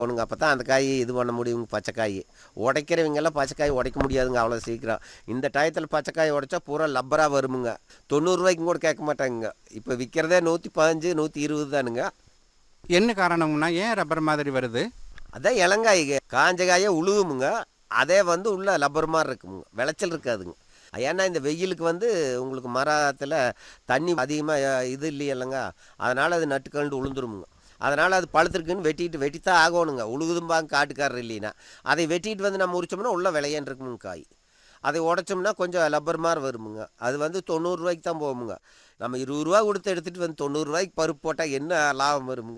ஒன்றுங்க அப்போ தான் அந்த காய் இது பண்ண முடியுங்க பச்சைக்காய் உடைக்கிறவங்கெல்லாம் பச்சைக்காய் உடைக்க முடியாதுங்க அவ்வளோ சீக்கிரம் இந்த டயத்தில் பச்சைக்காய் உடைச்சா பூரா லப்பராக வருமுங்க தொண்ணூறுரூவாய்க்கும் கூட கேட்க மாட்டாங்க இப்போ விற்கிறதே நூற்றி பதினஞ்சு நூற்றி இருபது தானுங்க என்ன காரணம்னா ஏன் ரப்பர் மாதிரி வருது அதான் இளங்காய்ங்க காஞ்ச காயை உழுவுமுங்க அதே வந்து உள்ள லப்பர் மாதிரி இருக்குமுங்க விளைச்சல் இருக்காதுங்க ஏன்னா இந்த வெயிலுக்கு வந்து உங்களுக்கு மரத்தில் தண்ணி அதிகமாக இது இல்லையல்லங்க அதனால் அது நட்டுக்கண்டு உளுந்துருமுங்க அதனால் அது பழுத்திருக்குன்னு வெட்டிட்டு வெட்டித்தான் ஆகணுங்க உழுகுதும்பாங்க காட்டுக்காரர் இல்லைன்னா அதை வெட்டிட்டு வந்து நம்ம உரிச்சோம்னா உள்ள விளையாண்டு இருக்குமுங்க காய் அதை உடைச்சோம்னா கொஞ்சம் லப்பர் மாதிரி வருமுங்க அது வந்து தொண்ணூறுரூவாய்க்கு தான் போகுமுங்க நம்ம இருபது ரூபா கொடுத்து எடுத்துகிட்டு வந்து தொண்ணூறுரூவாய்க்கு பருப்பு போட்டால் என்ன லாபம் வருமுங்க